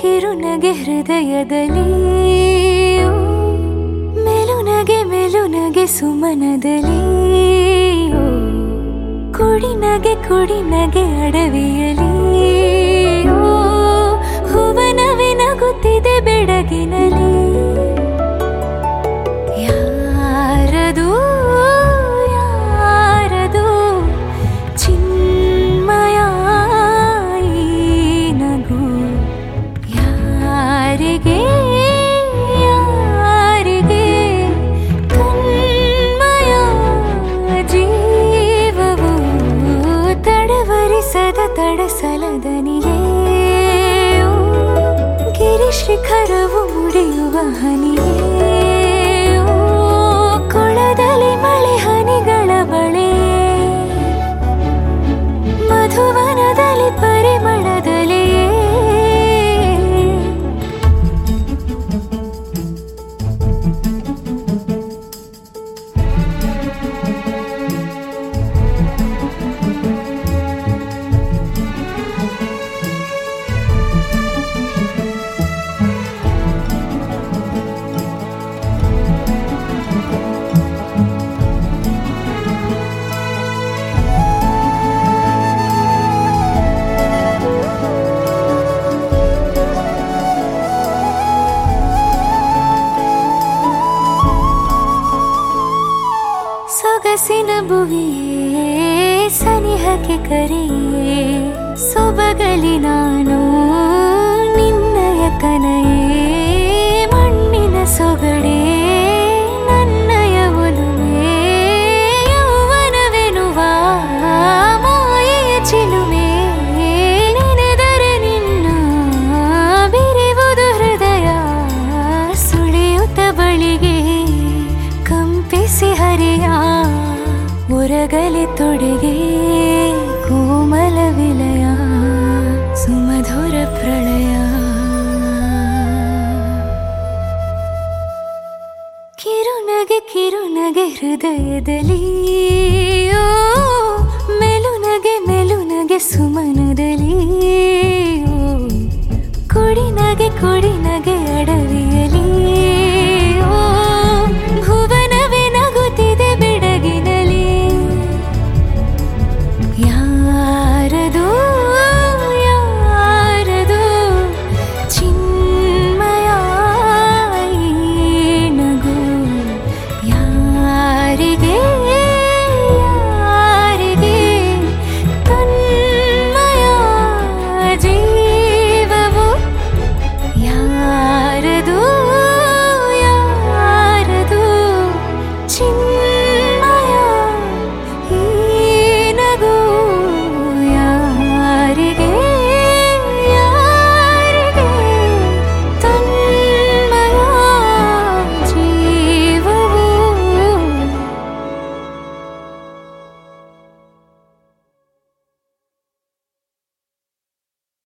ಕಿರುನಗೆ ಹೃದಯದಲ್ಲಿ ಓ, ಮೆಲುನಗೆ ಮೆಲುನಗೆ ಸುಮನದಲ್ಲಿ ಓ, ಕುಡಿನಗೆ ಕುಡಿನಗೆ ಅಡವಿಯಲಿ ಓ, ಹುವನವೇ ನಗುತ್ತಿದೆ ಬೆಡಗಿನಲ್ಲಿ ಯಾರದು ಯಾರದು ಚಿನ್ಮಯ ಈ ನಗು ಯಾರಿಗೆ ಯಾರಿಗೆ ತನ್ಮಯ ಜೀವವು ತಡವರಿಸದ ತಡಸಲದನಿಯೇ ಓ, ಗಿರಿಶಿಖರವು ಮುಡಿಯುವ ಹನಿಯೇ ಓ, ಕೊಳದಲ್ಲಿ ಮಳೆ ಹನಿಗಳ ಬಳೆ ಮಧುವನದಲ್ಲಿ ಪರಿಮಳದಲ್ಲಿ ಸೊಗಸಿನ ಭುವಿಯೇ ಸನಿಹಕ್ಕೆ ಕರೆಯೇ ಸೊಬಗಲಿ ನಾನು ನಿನ್ನಯ ಕನೆಯೇ ಮಣ್ಣಿನ ಸೊಗಡೆ ನನ್ನಯ ಒಲುಮೆ ಯೌವನವೆನುವ ಮಾಯೆಯ ಚಿಲುಮೆ ನೆನೆದರೆ ನಿನ್ನ ಬಿರಿವುದು ಹೃದಯ ಸುಳಿಯುತ್ತ ಬಳಿಗೆ ಕಂಪಿಸಿ ಹರಿಯ ಉರಗಲಿ ತೊಡೆಗೆ ಕೋಮಲ ವಿಲಯ ಸುಮಧುರ ಪ್ರಳಯ ಕಿರುನಗೆ ಕಿರುನಗೆ ಹೃದಯದಲ್ಲಿ